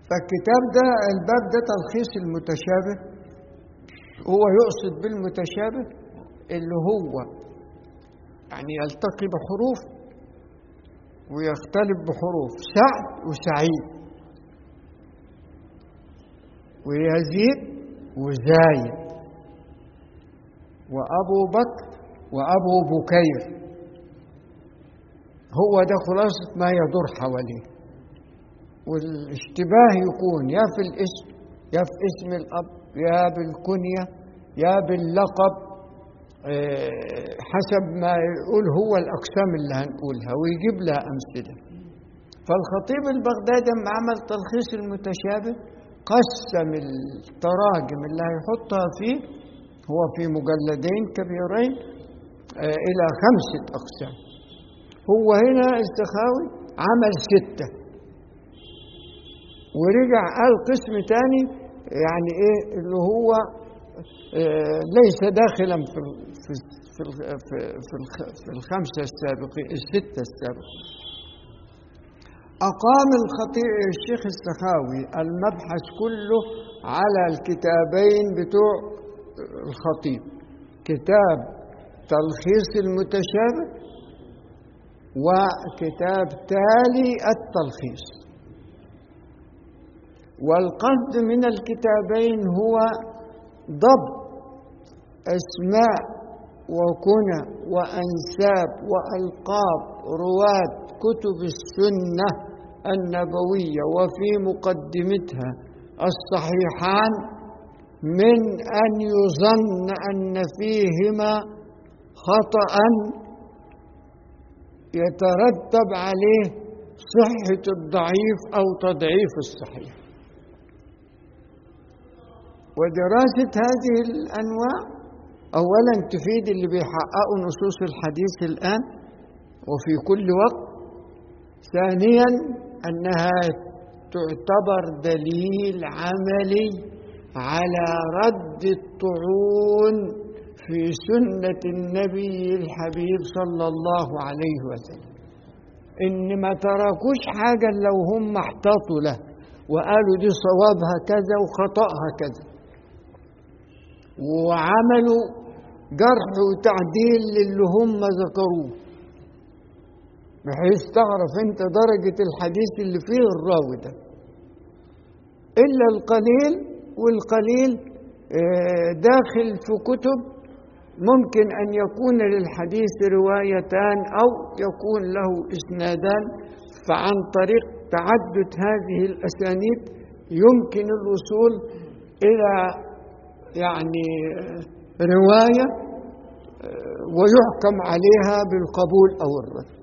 فالكتاب ده الباب ده تلخيص المتشابه هو يقصد بالمتشابه اللي هو يعني يلتقي بحروف ويختلف بحروف سعد وسعيد ويزيد وزايد وأبو بكر وأبو بكير هو ده خلاصة ما يدور حواليه والاشتباه يكون يا في الاسم يا في اسم الأب يا بالكنية يا باللقب حسب ما يقول هو الأقسام اللي هنقولها ويجيب لها أمثلة فالخطيب البغدادي لما عمل تلخيص المتشابه قسم التراجم اللي هيحطها فيه هو في مجلدين كبيرين إلى خمسة أقسام هو هنا السخاوي عمل ستة ورجع قال قسم تاني يعني ايه اللي هو ليس داخلا في في في في, في الخمسة السابقين الستة السابقين أقام الخطيب الشيخ السخاوي المبحث كله على الكتابين بتوع الخطيب كتاب تلخيص المتشابه وكتاب تالي التلخيص والقصد من الكتابين هو ضبط اسماء وكنى وانساب والقاب رواه كتب السنه النبويه وفي مقدمتها الصحيحان من ان يظن ان فيهما خطا يترتب عليه صحه الضعيف او تضعيف الصحيح ودراسة هذه الأنواع أولا تفيد اللي بيحققوا نصوص الحديث الآن وفي كل وقت ثانيا أنها تعتبر دليل عملي على رد الطعون في سنة النبي الحبيب صلى الله عليه وسلم إن ما تركوش حاجة لو هم احتاطوا له وقالوا دي صوابها كذا وخطأها كذا وعملوا جرح وتعديل للي هم ذكروه بحيث تعرف انت درجة الحديث اللي فيه الراوي ده إلا القليل والقليل داخل في كتب ممكن أن يكون للحديث روايتان أو يكون له إسنادان فعن طريق تعدد هذه الأسانيد يمكن الوصول إلى يعني رواية ويحكم عليها بالقبول أو الرد